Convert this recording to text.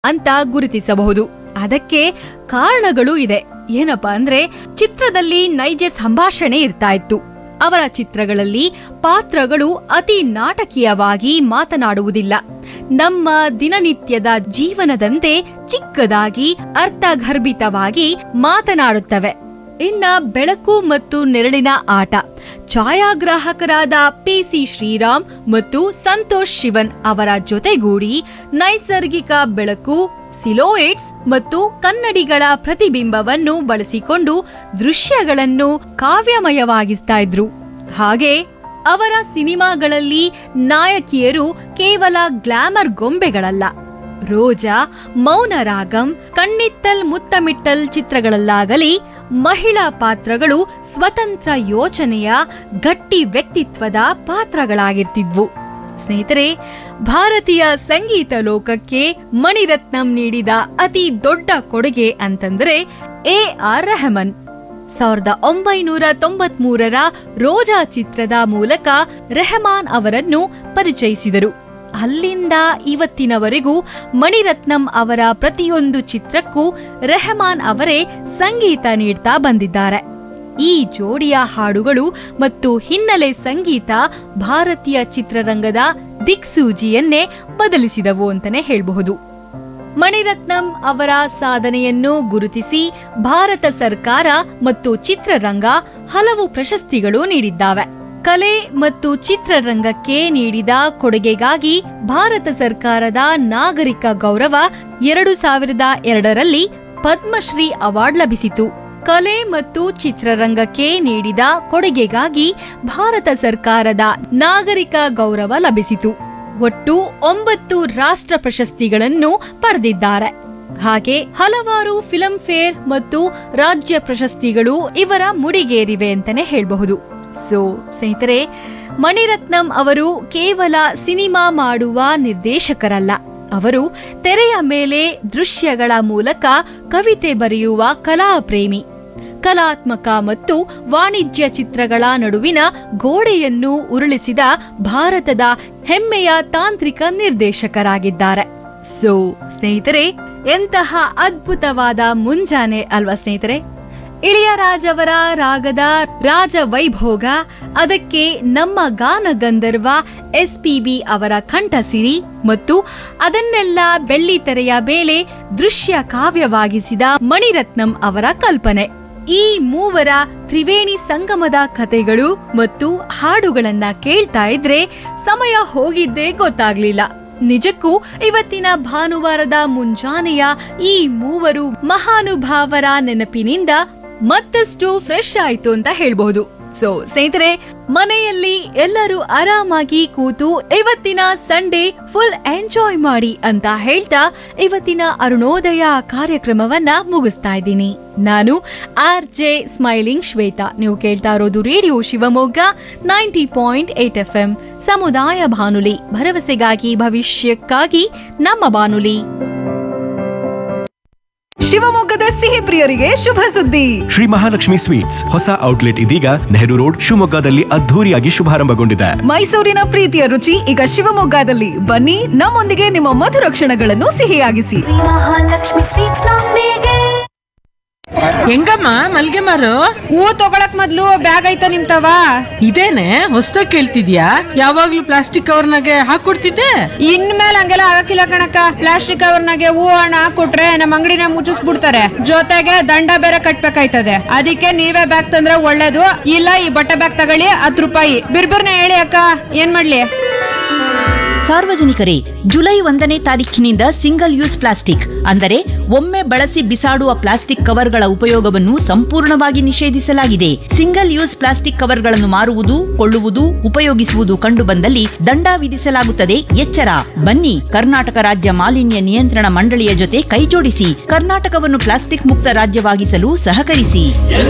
ಅಂತ ಗುರುತಿಸಬಹುದು ಅದಕ್ಕೆ ಕಾರಣಗಳು ಇದೆ ಏನಪ್ಪಾ ಅಂದ್ರೆ ಚಿತ್ರದಲ್ಲಿ ನೈಜ ಸಂಭಾಷಣೆ ಇರ್ತಾ ಇತ್ತು ಅವರ ಚಿತ್ರಗಳಲ್ಲಿ ಪಾತ್ರಗಳು ಅತಿ ನಾಟಕೀಯವಾಗಿ ಮಾತನಾಡುವುದಿಲ್ಲ ನಮ್ಮ ದಿನನಿತ್ಯದ ಜೀವನದಂತೆ ಚಿಕ್ಕದಾಗಿ ಅರ್ಥಗರ್ಭಿತವಾಗಿ ಮಾತನಾಡುತ್ತವೆ ಇನ್ನ ಬೆಳಕು ಮತ್ತು ನೆರಳಿನ ಆಟ ಛಾಯಾಗ್ರಾಹಕರಾದ ಪಿಸಿ ಶ್ರೀರಾಮ್ ಮತ್ತು ಸಂತೋಷ್ ಶಿವನ್ ಅವರ ಜೊತೆಗೂಡಿ ನೈಸರ್ಗಿಕ ಬೆಳಕು ಸಿಲೋಯಿಟ್ಸ್ ಮತ್ತು ಕನ್ನಡಿಗಳ ಪ್ರತಿಬಿಂಬವನ್ನು ಬಳಸಿಕೊಂಡು ದೃಶ್ಯಗಳನ್ನು ಕಾವ್ಯಮಯವಾಗಿಸ್ತಾ ಇದ್ರು ಹಾಗೆ ಅವರ ಸಿನಿಮಾಗಳಲ್ಲಿ ನಾಯಕಿಯರು ಕೇವಲ ಗ್ಲಾಮರ್ ಗೊಂಬೆಗಳಲ್ಲ ರೋಜಾ ಮೌನರಾಗಂ ಕಣ್ಣಿತ್ತಲ್ ಮುತ್ತಮಿಟ್ಟಲ್ ಚಿತ್ರಗಳಲ್ಲಾಗಲಿ ಮಹಿಳಾ ಪಾತ್ರಗಳು ಸ್ವತಂತ್ರ ಯೋಚನೆಯ ಗಟ್ಟಿ ವ್ಯಕ್ತಿತ್ವದ ಪಾತ್ರಗಳಾಗಿರ್ತಿದ್ವು ಸ್ನೇಹಿತರೆ ಭಾರತೀಯ ಸಂಗೀತ ಲೋಕಕ್ಕೆ ಮಣಿರತ್ನಂ ನೀಡಿದ ಅತಿ ದೊಡ್ಡ ಕೊಡುಗೆ ಅಂತಂದ್ರೆ ಎ ಆರ್ ರೆಹಮಾನ್ ಸಾವಿರದ ಒಂಬೈನೂರ ತೊಂಬತ್ಮೂರರ ರೋಜಾ ಚಿತ್ರದ ಮೂಲಕ ರೆಹಮಾನ್ ಅವರನ್ನು ಪರಿಚಯಿಸಿದರು ಅಲ್ಲಿಂದ ಇವತ್ತಿನವರೆಗೂ ಮಣಿರತ್ನಂ ಅವರ ಪ್ರತಿಯೊಂದು ಚಿತ್ರಕ್ಕೂ ರೆಹಮಾನ್ ಅವರೇ ಸಂಗೀತ ನೀಡ್ತಾ ಬಂದಿದ್ದಾರೆ ಈ ಜೋಡಿಯ ಹಾಡುಗಳು ಮತ್ತು ಹಿನ್ನೆಲೆ ಸಂಗೀತ ಭಾರತೀಯ ಚಿತ್ರರಂಗದ ದಿಕ್ಸೂಜಿಯನ್ನೇ ಬದಲಿಸಿದವು ಅಂತಾನೆ ಹೇಳಬಹುದು ಮಣಿರತ್ನಂ ಅವರ ಸಾಧನೆಯನ್ನು ಗುರುತಿಸಿ ಭಾರತ ಸರ್ಕಾರ ಮತ್ತು ಚಿತ್ರರಂಗ ಹಲವು ಪ್ರಶಸ್ತಿಗಳು ನೀಡಿದ್ದಾವೆ ಕಲೆ ಮತ್ತು ಚಿತ್ರರಂಗಕ್ಕೆ ನೀಡಿದ ಕೊಡುಗೆಗಾಗಿ ಭಾರತ ಸರ್ಕಾರದ ನಾಗರಿಕ ಗೌರವ ಎರಡು ಸಾವಿರದ ಎರಡರಲ್ಲಿ ಪದ್ಮಶ್ರೀ ಅವಾರ್ಡ್ ಲಭಿಸಿತು ಕಲೆ ಮತ್ತು ಚಿತ್ರರಂಗಕ್ಕೆ ನೀಡಿದ ಕೊಡುಗೆಗಾಗಿ ಭಾರತ ಸರ್ಕಾರದ ನಾಗರಿಕ ಗೌರವ ಲಭಿಸಿತು ಒಟ್ಟು ಒಂಬತ್ತು ರಾಷ್ಟ್ರ ಪ್ರಶಸ್ತಿಗಳನ್ನು ಪಡೆದಿದ್ದಾರೆ ಹಾಗೆ ಹಲವಾರು ಫಿಲ್ಮ್ ಫೇರ್ ಮತ್ತು ರಾಜ್ಯ ಪ್ರಶಸ್ತಿಗಳು ಇವರ ಮುಡಿಗೇರಿವೆ ಅಂತಾನೆ ಹೇಳಬಹುದು ಸೊ ಸ್ನೇಹಿತರೆ ಮಣಿರತ್ನಂ ಅವರು ಕೇವಲ ಸಿನಿಮಾ ಮಾಡುವ ನಿರ್ದೇಶಕರಲ್ಲ ಅವರು ತೆರೆಯ ಮೇಲೆ ದೃಶ್ಯಗಳ ಮೂಲಕ ಕವಿತೆ ಬರೆಯುವ ಕಲಾಪ್ರೇಮಿ ಕಲಾತ್ಮಕ ಮತ್ತು ವಾಣಿಜ್ಯ ಚಿತ್ರಗಳ ನಡುವಿನ ಗೋಡೆಯನ್ನು ಉರುಳಿಸಿದ ಭಾರತದ ಹೆಮ್ಮೆಯ ತಾಂತ್ರಿಕ ನಿರ್ದೇಶಕರಾಗಿದ್ದಾರೆ ಸೊ ಸ್ನೇಹಿತರೆ ಎಂತಹ ಅದ್ಭುತವಾದ ಮುಂಜಾನೆ ಅಲ್ವಾ ಸ್ನೇಹಿತರೆ ಇಳಿಯರಾಜ್ ಅವರ ರಾಗದ ರಾಜ ವೈಭೋಗ ಅದಕ್ಕೆ ನಮ್ಮ ಗಾನ ಗಂಧರ್ವ ಎಸ್ ಪಿ ಬಿ ಅವರ ಕಂಠಸಿರಿ ಮತ್ತು ಅದನ್ನೆಲ್ಲ ಬೆಳ್ಳಿ ತೆರೆಯ ಮೇಲೆ ದೃಶ್ಯ ಕಾವ್ಯವಾಗಿಸಿದ ಮಣಿರತ್ನಂ ಅವರ ಕಲ್ಪನೆ ಈ ಮೂವರ ತ್ರಿವೇಣಿ ಸಂಗಮದ ಕತೆಗಳು ಮತ್ತು ಹಾಡುಗಳನ್ನ ಕೇಳ್ತಾ ಇದ್ರೆ ಸಮಯ ಹೋಗಿದ್ದೇ ಗೊತ್ತಾಗ್ಲಿಲ್ಲ ನಿಜಕ್ಕೂ ಇವತ್ತಿನ ಭಾನುವಾರದ ಮುಂಜಾನೆಯ ಈ ಮೂವರು ಮಹಾನುಭಾವರ ನೆನಪಿನಿಂದ ಮತ್ತಷ್ಟು ಫ್ರೆಶ್ ಆಯ್ತು ಅಂತ ಹೇಳ್ಬಹುದು ಸೊ ಸ್ನೇಹಿತರೆ ಮನೆಯಲ್ಲಿ ಎಲ್ಲರೂ ಆರಾಮಾಗಿ ಕೂತು ಇವತ್ತಿನ ಸಂಡೇ ಫುಲ್ ಎಂಜಾಯ್ ಮಾಡಿ ಅಂತ ಹೇಳ್ತಾ ಇವತ್ತಿನ ಅರುಣೋದಯ ಕಾರ್ಯಕ್ರಮವನ್ನ ಮುಗಿಸ್ತಾ ಇದ್ದೀನಿ ನಾನು ಆರ್ ಜೆ ಸ್ಮೈಲಿಂಗ್ ಶ್ವೇತಾ ನೀವು ಕೇಳ್ತಾ ಇರೋದು radio Shivamogga ninety point eight F M ಸಮುದಾಯ ಬಾನುಲಿ ಭರವಸೆಗಾಗಿ ಭವಿಷ್ಯಕ್ಕಾಗಿ ನಮ್ಮ ಬಾನುಲಿ ಶಿವಮೊಗ್ಗದ ಸಿಹಿ ಪ್ರಿಯರಿಗೆ ಶುಭ ಸುದ್ದಿ ಶ್ರೀ ಮಹಾಲಕ್ಷ್ಮಿ ಸ್ವೀಟ್ಸ್ ಹೊಸ ಔಟ್ಲೆಟ್ ಇದೀಗ ನೆಹರು ರೋಡ್ ಶಿವಮೊಗ್ಗದಲ್ಲಿ ಅದ್ಧೂರಿಯಾಗಿ ಶುಭಾರಂಭಗೊಂಡಿದೆ ಮೈಸೂರಿನ ಪ್ರೀತಿಯ ರುಚಿ ಈಗ ಶಿವಮೊಗ್ಗದಲ್ಲಿ ಬನ್ನಿ ನಮ್ಮೊಂದಿಗೆ ನಿಮ್ಮ ಮಧುರ ಕ್ಷಣಗಳನ್ನು ಸಿಹಿಯಾಗಿಸಿ ಮಹಾಲಕ್ಷ್ಮಿ ಸ್ವೀಟ್ಸ್ ನೊಂದಿಗೆ ಹೆಂಗಮ್ಮ ಮಲ್ಗೆ ಮಾರು ಹೂ ತಗೊಳಕ್ ಮೊದ್ಲು ಬ್ಯಾಗ್ ಐತ ನಿಮ್ತವ ಇದೇನೆ ಹೊಸ್ದಾಗ್ ಕೇಳ್ತಿದ್ಯಾ ಯಾವಾಗ್ಲೂ ಪ್ಲಾಸ್ಟಿಕ್ ಕವರ್ನಾಗೆ ಹಾಕೊಡ್ತಿದ್ದೆ ಇನ್ಮೇಲೆ ಹಂಗೆಲ್ಲ ಆಗಕ್ಕಿಲ್ಲ ಕಣಕ್ಕ ಪ್ಲಾಸ್ಟಿಕ್ ಕವರ್ನಾಗೆ ಹೂ ಹಣ ಕೊಟ್ರೆ ನಮ್ಮ ಅಂಗಡಿನ ಮುಚ್ಚಿಸ್ಬಿಡ್ತಾರೆ ಜೊತೆಗೆ ದಂಡ ಬೇರೆ ಕಟ್ಬೇಕಾಯ್ತದೆ ಅದಕ್ಕೆ ನೀವೇ ಬ್ಯಾಗ್ ತಂದ್ರೆ ಒಳ್ಳೇದು ಇಲ್ಲ ಈ ಬಟ್ಟೆ ಬ್ಯಾಗ್ ತಗೊಳ್ಳಿ ಹತ್ತು ರೂಪಾಯಿ ಬಿರ್ಬಿರ್ನ ಹೇಳಿ ಅಕ್ಕ ಏನ್ ಮಾಡ್ಲಿ ಸಾರ್ವಜನಿಕರೇ ಜುಲೈ ಒಂದನೇ ತಾರೀಖಿನಿಂದ ಸಿಂಗಲ್ ಯೂಸ್ ಪ್ಲಾಸ್ಟಿಕ್ ಅಂದರೆ ಒಮ್ಮೆ ಬಳಸಿ ಬಿಸಾಡುವ ಪ್ಲಾಸ್ಟಿಕ್ ಕವರ್ಗಳ ಉಪಯೋಗವನ್ನು ಸಂಪೂರ್ಣವಾಗಿ ನಿಷೇಧಿಸಲಾಗಿದೆ ಸಿಂಗಲ್ ಯೂಸ್ ಪ್ಲಾಸ್ಟಿಕ್ ಕವರ್ಗಳನ್ನು ಮಾರುವುದು ಕೊಳ್ಳುವುದು ಉಪಯೋಗಿಸುವುದು ಕಂಡುಬಂದಲ್ಲಿ ದಂಡ ವಿಧಿಸಲಾಗುತ್ತದೆ ಎಚ್ಚರ ಬನ್ನಿ ಕರ್ನಾಟಕ ರಾಜ್ಯ ಮಾಲಿನ್ಯ ನಿಯಂತ್ರಣ ಮಂಡಳಿಯ ಜೊತೆ ಕೈಜೋಡಿಸಿ ಕರ್ನಾಟಕವನ್ನು ಪ್ಲಾಸ್ಟಿಕ್ ಮುಕ್ತ ರಾಜ್ಯವಾಗಿಸಲು ಸಹಕರಿಸಿ